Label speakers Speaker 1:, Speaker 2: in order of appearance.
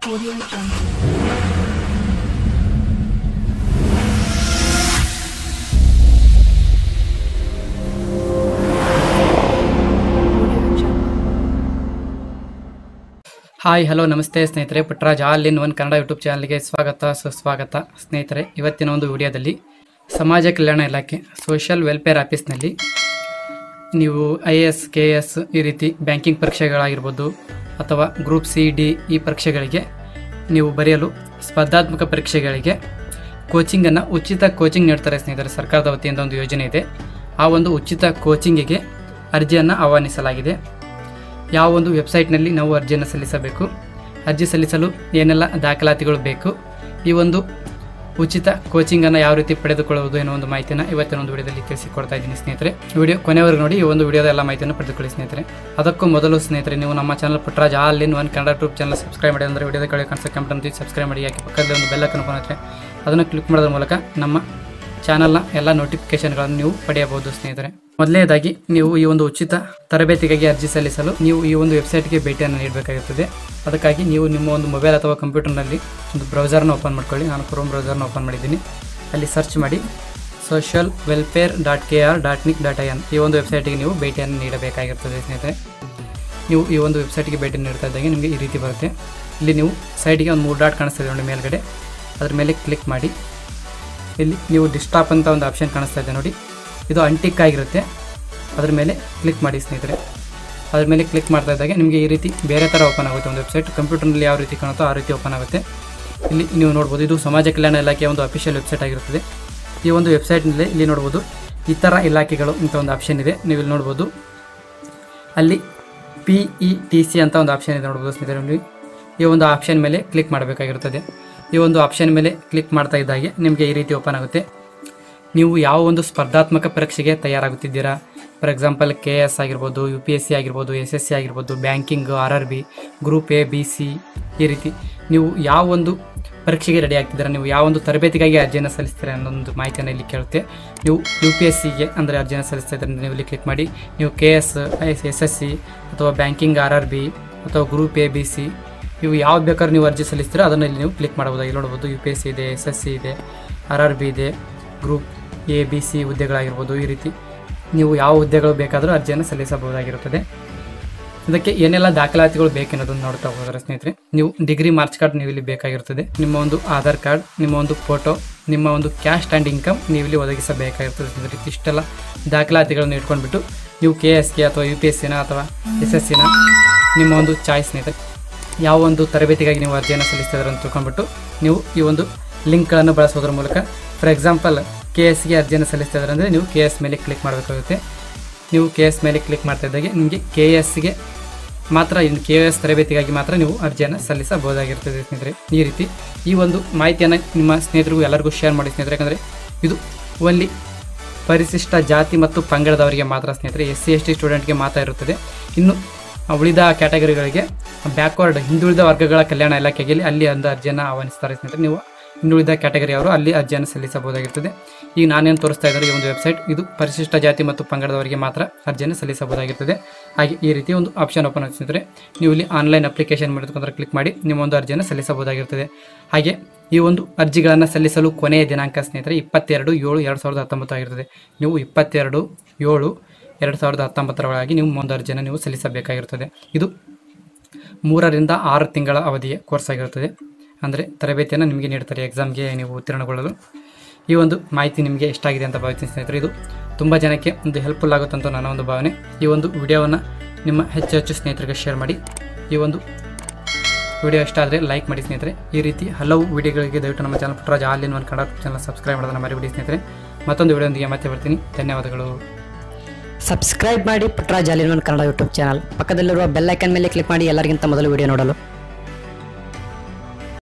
Speaker 1: Audio Jungle. Audio Jungle.
Speaker 2: Hi hello ನಮಸ್ತೆ ಸ್ನೇಹಿತರೆ Puttaraj all in one Kannada YouTube ಚಾನಲ್ಗೆ ಸ್ವಾಗತ ಸುಸ್ವಾಗತ ಸ್ನೇಹಿತರೆ ಇವತ್ತಿನ ಒಂದು ವಿಡಿಯೋದಲ್ಲಿ ಸಮಾಜ ಕಲ್ಯಾಣ ಇಲಾಖೆ ಸೋಷಿಯಲ್ ವೆಲ್ಫೇರ್ ಆಫೀಸ್ನಲ್ಲಿ ನೀವು I A S K S ಈ ರೀತಿ ಬ್ಯಾಂಕಿಂಗ್ ಪರೀಕ್ಷೆಗಳಾಗಿರ್ಬೋದು ಅಥವಾ ಗ್ರೂಪ್ ಸಿ ಡಿ ಈ ಪರೀಕ್ಷೆಗಳಿಗೆ ನೀವು ಬರೆಯಲು ಸ್ಪರ್ಧಾತ್ಮಕ ಪರೀಕ್ಷೆಗಳಿಗೆ ಕೋಚಿಂಗನ್ನು ಉಚಿತ ಕೋಚಿಂಗ್ ನೀಡ್ತಾರೆ ಸ್ನೇಹಿತರೆ ಸರ್ಕಾರದ ವತಿಯಿಂದ ಒಂದು ಯೋಜನೆ ಇದೆ ಆ ಒಂದು ಉಚಿತ ಕೋಚಿಂಗಿಗೆ ಅರ್ಜಿಯನ್ನು ಆಹ್ವಾನಿಸಲಾಗಿದೆ ಯಾವ ಒಂದು ವೆಬ್ಸೈಟ್ನಲ್ಲಿ ನಾವು ಅರ್ಜಿಯನ್ನು ಸಲ್ಲಿಸಬೇಕು ಅರ್ಜಿ ಸಲ್ಲಿಸಲು ಏನೆಲ್ಲ ದಾಖಲಾತಿಗಳು ಬೇಕು ಈ ಒಂದು ಉಚಿತ ಕೋಚಿಂಗನ್ನು ಯಾವ ರೀತಿ ಪಡೆದುಕೊಳ್ಳುವುದು ಎನ್ನುವ ಒಂದು ಮಾಹಿತಿಯನ್ನು ಇವತ್ತಿನ ಒಂದು ವಿಡಿಯೋದಲ್ಲಿ ತಿಳಿಸಿಕೊಡ್ತಾ ಇದ್ದೀನಿ ಸ್ನೇಹಿತರೆ ವಿಡಿಯೋ ಕೊನೆವರೆಗೂ ನೋಡಿ ಈ ಒಂದು ವಿಡಿಯೋದ ಎಲ್ಲ ಮಾಹಿತಿಯನ್ನು ಪಡೆದುಕೊಳ್ಳಿ ಸ್ನೇಹಿತರೆ ಅದಕ್ಕೂ ಮೊದಲು ಸ್ನೇಹಿತರೆ ನೀವು ನಮ್ಮ channel Puttaraj all in one Kannada YouTube channel subscribe ಮಾಡಿ ಅಂದರೆ ವಿಡಿಯೋದ ಕಡೆ ಕಾಣಿಸೋ ಕೆಂಪು ಸಬ್ಸ್ಕ್ರೈಬ್ ಮಾಡಿ ಯಾಕೆ ಪಕ್ಕದಲ್ಲಿ ಒಂದು ಬೆಲ್ ಐಕನ್ ಬರುತ್ತೆ ಅದನ್ನು ಕ್ಲಿಕ್ ಮಾಡೋದ್ರ ಮೂಲಕ ನಮ್ಮ ಚಾನಲ್ನ ಎಲ್ಲ ನೋಟಿಫಿಕೇಶನ್ಗಳನ್ನು ನೀವು ಪಡೆಯಬಹುದು ಸ್ನೇಹಿತರೆ ಮೊದಲನೇದಾಗಿ ನೀವು ಈ ಒಂದು ಉಚಿತ ತರಬೇತಿಗಾಗಿ ಅರ್ಜಿ ಸಲ್ಲಿಸಲು ನೀವು ಈ ಒಂದು ವೆಬ್ಸೈಟ್ಗೆ ಭೇಟಿಯನ್ನು ನೀಡಬೇಕಾಗುತ್ತದೆ ಅದಕ್ಕಾಗಿ ನೀವು ನಿಮ್ಮ ಒಂದು ಮೊಬೈಲ್ ಅಥವಾ ಕಂಪ್ಯೂಟರ್ನಲ್ಲಿ ಒಂದು ಬ್ರೌಸರ್ನ ಓಪನ್ ಮಾಡ್ಕೊಳ್ಳಿ ನಾನು ಕ್ರೋಮ್ ಬ್ರೌಸರ್ನ ಓಪನ್ ಮಾಡಿದ್ದೀನಿ ಅಲ್ಲಿ ಸರ್ಚ್ ಮಾಡಿ social welfare dot K R dot nic dot I N ಈ ಒಂದು ವೆಬ್ಸೈಟಿಗೆ ನೀವು ಭೇಟಿಯನ್ನು ನೀಡಬೇಕಾಗಿರ್ತದೆ ಸ್ನೇಹಿತರೆ ನೀವು ಈ ಒಂದು ವೆಬ್ಸೈಟ್ಗೆ ಭೇಟಿ ನೀಡ್ತಾ ಇದ್ದಾಗ ನಿಮಗೆ ಈ ರೀತಿ ಬರುತ್ತೆ ಇಲ್ಲಿ ನೀವು ಸೈಡ್ಗೆ ಒಂದು ಮೂರು ಡಾಟ್ ಕಾಣಿಸ್ತಾ ಇದೆ ನೋಡಿ ಮೇಲ್ಗಡೆ ಅದ್ರ ಮೇಲೆ ಕ್ಲಿಕ್ ಮಾಡಿ ಇಲ್ಲಿ ನೀವು ಡಿಸ್ಟಾಪ್ ಅಂತ ಒಂದು ಆಪ್ಷನ್ ಕಾಣಿಸ್ತಾ ಇದೆ ನೋಡಿ ಇದು ಅಂಟಿಕ್ ಆಗಿರುತ್ತೆ ಅದ್ರ ಮೇಲೆ ಕ್ಲಿಕ್ ಮಾಡಿ ಸ್ನೇಹಿತರೆ ಅದ್ರ ಮೇಲೆ ಕ್ಲಿಕ್ ಮಾಡ್ತಾ ಇದ್ದಾಗ ನಿಮಗೆ ಈ ರೀತಿ ಬೇರೆ ಥರ ಓಪನ್ ಆಗುತ್ತೆ ಒಂದು ವೆಬ್ಸೈಟ್ ಕಂಪ್ಯೂಟರ್ನಲ್ಲಿ ಯಾವ ರೀತಿ ಕಾಣುತ್ತೋ ಆ ರೀತಿ ಓಪನ್ ಆಗುತ್ತೆ ಇಲ್ಲಿ ನೀವು ನೋಡ್ಬೋದು ಇದು ಸಮಾಜ ಕಲ್ಯಾಣ ಇಲಾಖೆಯ ಒಂದು ಅಫಿಷಿಯಲ್ ವೆಬ್ಸೈಟ್ ಆಗಿರುತ್ತದೆ ಈ ಒಂದು ವೆಬ್ಸೈಟ್ನಲ್ಲಿ ಇಲ್ಲಿ ನೋಡ್ಬೋದು ಇತರ ಇಲಾಖೆಗಳು ಅಂತ ಒಂದು ಆಪ್ಷನ್ ಇದೆ ನೀವು ಇಲ್ಲಿ ನೋಡ್ಬೋದು ಅಲ್ಲಿ ಪಿ ಇ ಟಿ ಸಿ ಅಂತ ಒಂದು ಆಪ್ಷನ್ ಇದೆ ನೋಡ್ಬೋದು ಸ್ನೇಹಿತರೆ ನೀವು ಈ ಒಂದು ಆಪ್ಷನ್ ಮೇಲೆ ಕ್ಲಿಕ್ ಮಾಡಬೇಕಾಗಿರುತ್ತದೆ ಈ ಒಂದು ಆಪ್ಷನ್ ಮೇಲೆ ಕ್ಲಿಕ್ ಮಾಡ್ತಾ ಇದ್ದಾಗೆ ನಿಮಗೆ ಈ ರೀತಿ ಓಪನ್ ಆಗುತ್ತೆ ನೀವು ಯಾವ ಒಂದು ಸ್ಪರ್ಧಾತ್ಮಕ ಪರೀಕ್ಷೆಗೆ ತಯಾರಾಗುತ್ತಿದ್ದೀರಾ ಫಾರ್ ಎಕ್ಸಾಂಪಲ್ ಕೆ ಎಸ್ ಆಗಿರ್ಬೋದು ಯು ಪಿ ಎಸ್ ಸಿ ಆಗಿರ್ಬೋದು ಎಸ್ ಎಸ್ ಸಿ ಆಗಿರ್ಬೋದು banking R R B group A B C ಈ ರೀತಿ ನೀವು ಯಾವ ಒಂದು ಪರೀಕ್ಷೆಗೆ ರೆಡಿ ಆಗ್ತಿದ್ದೀರಾ ನೀವು ಯಾವ ಒಂದು ತರಬೇತಿಗಾಗಿ ಅರ್ಜಿಯನ್ನು ಸಲ್ಲಿಸ್ತೀರಾ ಅನ್ನೋದೊಂದು ಮಾಹಿತಿಯನ್ನು ಇಲ್ಲಿ ಕೇಳುತ್ತೆ ನೀವು ಯು ಪಿ ಎಸ್ ಸಿಗೆ ಅಂದರೆ ಅರ್ಜಿಯನ್ನು ಸಲ್ಲಿಸ್ತಾ ಇದ್ದಾರೆ ನೀವು ಇಲ್ಲಿ ಕ್ಲಿಕ್ ಮಾಡಿ ನೀವು K S S S C ಅಥವಾ ಬ್ಯಾಂಕಿಂಗ್ ಆರ್ ಆರ್ ಬಿ ಅಥವಾ ಗ್ರೂಪ್ ಎ ಬಿ ಸಿ ಇವು ಯಾವ್ದು ಬೇಕಾದ್ರೂ ನೀವು ಅರ್ಜಿ ಸಲ್ಲಿಸ್ತೀರಾ ಅದನ್ನು ಇಲ್ಲಿ ನೀವು ಕ್ಲಿಕ್ ಮಾಡ್ಬೋದು ಇಲ್ಲಿ ನೋಡ್ಬೋದು ಯು ಪಿ ಎಸ್ ಸಿ ಇದೆ ಎಸ್ ಎಸ್ ಸಿ ಇದೆ ಆರ್ ಆರ್ ಬಿ ಇದೆ ಗ್ರೂಪ್ ಎ ಬಿ ಸಿ ಹುದ್ದೆಗಳಾಗಿರ್ಬೋದು ಈ ರೀತಿ ನೀವು ಯಾವ ಹುದ್ದೆಗಳು ಬೇಕಾದರೂ ಅರ್ಜಿಯನ್ನು ಸಲ್ಲಿಸಬಹುದಾಗಿರುತ್ತದೆ ಇದಕ್ಕೆ ಏನೆಲ್ಲ ದಾಖಲಾತಿಗಳು ಬೇಕೆನ್ನೋದನ್ನು ನೋಡ್ತಾ ಹೋದರೆ ಸ್ನೇಹಿತರೆ ನೀವು ಡಿಗ್ರಿ ಮಾರ್ಕ್ಸ್ ಕಾರ್ಡ್ ನೀವು ಇಲ್ಲಿ ಬೇಕಾಗಿರುತ್ತದೆ ನಿಮ್ಮ ಒಂದು ಆಧಾರ್ ಕಾರ್ಡ್ ನಿಮ್ಮ ಒಂದು ಫೋಟೋ ನಿಮ್ಮ ಒಂದು ಕ್ಯಾಶ್ ಆ್ಯಂಡ್ ಇನ್ಕಮ್ ನೀವು ಇಲ್ಲಿ ಒದಗಿಸಬೇಕಾಗಿರ್ತದೆ ಸ್ನೇಹಿತರೆ ಇಷ್ಟೆಲ್ಲ ದಾಖಲಾತಿಗಳನ್ನು ಇಟ್ಕೊಂಡ್ಬಿಟ್ಟು ನೀವು ಕೆ ಎಸ್ ಕೆ ಅಥವಾ ಯು ಪಿ ಎಸ್ ಸಿನ ಅಥವಾ ಎಸ್ ಎಸ್ ಸಿನ ನಿಮ್ಮ ಒಂದು ಚಾಯ್ಸ್ ಸ್ನೇಹಿತರೆ ಯಾವ ಒಂದು ತರಬೇತಿಗಾಗಿ ನೀವು ಅರ್ಜಿಯನ್ನು ಸಲ್ಲಿಸ್ತಿದ್ದಾರೆ ಅಂತ ತಿಳ್ಕೊಂಡ್ಬಿಟ್ಟು ನೀವು ಈ ಒಂದು ಲಿಂಕ್ಗಳನ್ನು ಬಳಸೋದ್ರ ಮೂಲಕ ಫಾರ್ ಎಕ್ಸಾಂಪಲ್ ಕೆ ಎಸ್ಗೆ ಅರ್ಜಿಯನ್ನು ಸಲ್ಲಿಸ್ತಾ ಇದ್ದಾರೆ ಅಂದರೆ ನೀವು ಕೆ ಎಸ್ ಮೇಲೆ ಕ್ಲಿಕ್ ಮಾಡಬೇಕಾಗುತ್ತೆ ನೀವು ಕೆ ಎಸ್ ಮೇಲೆ ಕ್ಲಿಕ್ ಮಾಡ್ತಾ ಇದ್ದಾಗೆ ನಿಮಗೆ ಕೆ ಎಸ್ಗೆ ಮಾತ್ರ ಇನ್ನು ಕೆ ಎಸ್ ತರಬೇತಿಗಾಗಿ ಮಾತ್ರ ನೀವು ಅರ್ಜಿಯನ್ನು ಸಲ್ಲಿಸಬಹುದಾಗಿರ್ತದೆ ಸ್ನೇಹಿತರೆ ಈ ರೀತಿ ಈ ಒಂದು ಮಾಹಿತಿಯನ್ನು ನಿಮ್ಮ ಸ್ನೇಹಿತರಿಗೂ ಎಲ್ಲರಿಗೂ ಶೇರ್ ಮಾಡಿ ಸ್ನೇಹಿತರೆ ಯಾಕಂದರೆ ಇದು ಓನ್ಲಿ ಪರಿಶಿಷ್ಟ ಜಾತಿ ಮತ್ತು ಪಂಗಡದವರಿಗೆ ಮಾತ್ರ ಸ್ನೇಹಿತರೆ ಎಸ್ ಸಿ ಎಸ್ ಟಿ ಸ್ಟೂಡೆಂಟ್ಗೆ ಮಾತ್ರ ಇರುತ್ತದೆ ಇನ್ನು ಉಳಿದ ಕ್ಯಾಟಗರಿಗಳಿಗೆ ಬ್ಯಾಕ್ವರ್ಡ್ ಹಿಂದುಳಿದ ವರ್ಗಗಳ ಕಲ್ಯಾಣ ಇಲಾಖೆಗೆ ಅಲ್ಲಿ ಒಂದು ಅರ್ಜಿಯನ್ನು ಆಹ್ವಾನಿಸ್ತಾರೆ ಸ್ನೇಹಿತರೆ ನೀವು ಹಿಂದುಳಿದ ಕ್ಯಾಟಗರಿ ಅವರು ಅಲ್ಲಿ ಅರ್ಜಿಯನ್ನು ಸಲ್ಲಿಸಬಹುದಾಗಿರ್ತದೆ ಈಗ ನಾನೇನು ತೋರಿಸ್ತಾ ಇದ್ದಾರೆ ಈ ಒಂದು ವೆಬ್ಸೈಟ್ ಇದು ಪರಿಶಿಷ್ಟ ಜಾತಿ ಮತ್ತು ಪಂಗಡದವರಿಗೆ ಮಾತ್ರ ಅರ್ಜಿಯನ್ನು ಸಲ್ಲಿಸಬಹುದಾಗಿರ್ತದೆ ಹಾಗೆ ಈ ರೀತಿ ಒಂದು ಆಪ್ಷನ್ ಓಪನ್ ಆಗ್ತಿದ್ರೆ ನೀವು ಇಲ್ಲಿ ಆನ್ಲೈನ್ ಅಪ್ಲಿಕೇಶನ್ ಮಾಡಿದ್ರೆ ಕ್ಲಿಕ್ ಮಾಡಿ ನಿಮ್ಮ ಒಂದು ಅರ್ಜಿಯನ್ನು ಸಲ್ಲಿಸಬಹುದಾಗಿರ್ತದೆ ಹಾಗೆ ಈ ಒಂದು ಅರ್ಜಿಗಳನ್ನು ಸಲ್ಲಿಸಲು ಕೊನೆಯ ದಿನಾಂಕ ಸ್ನೇಹಿತರೆ ಇಪ್ಪತ್ತೆರಡು ಏಳು ಎರಡು ಸಾವಿರದ ಹತ್ತೊಂಬತ್ತು ಆಗಿರ್ತದೆ ನೀವು ಇಪ್ಪತ್ತೆರಡು ಏಳು ಎರಡು ಸಾವಿರದ ಹತ್ತೊಂಬತ್ತರ ಒಳಗಾಗಿ ನೀವು ಒಂದು ಅರ್ಜಿಯನ್ನು ನೀವು ಸಲ್ಲಿಸಬೇಕಾಗಿರುತ್ತದೆ ಇದು ಮೂರರಿಂದ ಆರು ತಿಂಗಳ ಅವಧಿಯ ಕೋರ್ಸ್ ಆಗಿರುತ್ತದೆ ಅಂದರೆ ತರಬೇತಿಯನ್ನು ನಿಮಗೆ ನೀಡ್ತಾರೆ ಎಕ್ಸಾಮ್ಗೆ ನೀವು ಉತ್ತೀರ್ಣಗೊಳ್ಳಲು ಈ ಒಂದು ಮಾಹಿತಿ ನಿಮಗೆ ಇಷ್ಟ ಆಗಿದೆ ಅಂತ ಭಾವಿಸ್ತೀನಿ ಸ್ನೇಹಿತರೆ ಇದು ತುಂಬ ಜನಕ್ಕೆ ಒಂದು ಹೆಲ್ಪ್ಫುಲ್ ಆಗುತ್ತೆ ಅಂತ ನನ್ನ ಒಂದು ಭಾವನೆ ಈ ಒಂದು ವಿಡಿಯೋವನ್ನು ನಿಮ್ಮ ಹೆಚ್ಚು ಹೆಚ್ಚು ಸ್ನೇಹಿತರಿಗೆ ಶೇರ್ ಮಾಡಿ ಈ ಒಂದು ವಿಡಿಯೋ ಇಷ್ಟ ಆದರೆ ಲೈಕ್ ಮಾಡಿ ಸ್ನೇಹಿತರೆ ಈ ರೀತಿ ಹಲವು ವಿಡಿಯೋಗಳಿಗೆ ದಯವಿಟ್ಟು ನಮ್ಮ channel Puttaraj all in one Kannada channel subscribe ಮಾಡೋದನ್ನು ಮರಿಬಿಡಿ ಸ್ನೇಹಿತರೆ ಮತ್ತೊಂದು ವಿಡಿಯೋದೊಂದಿಗೆ ಮತ್ತೆ ಬರ್ತೀನಿ ಧನ್ಯವಾದಗಳು
Speaker 3: ಸಬ್ಸ್ಕ್ರೈಬ್ ಮಾಡಿ Puttaraj all in one Kannada YouTube channel ಪಕ್ಕದಲ್ಲಿರುವ ಬೆಲ್ ಐಕನ್ ಮೇಲೆ ಕ್ಲಿಕ್ ಮಾಡಿ ಎಲ್ಲರಿಗಿಂತ ಮೊದಲು ವಿಡಿಯೋ ನೋಡಲು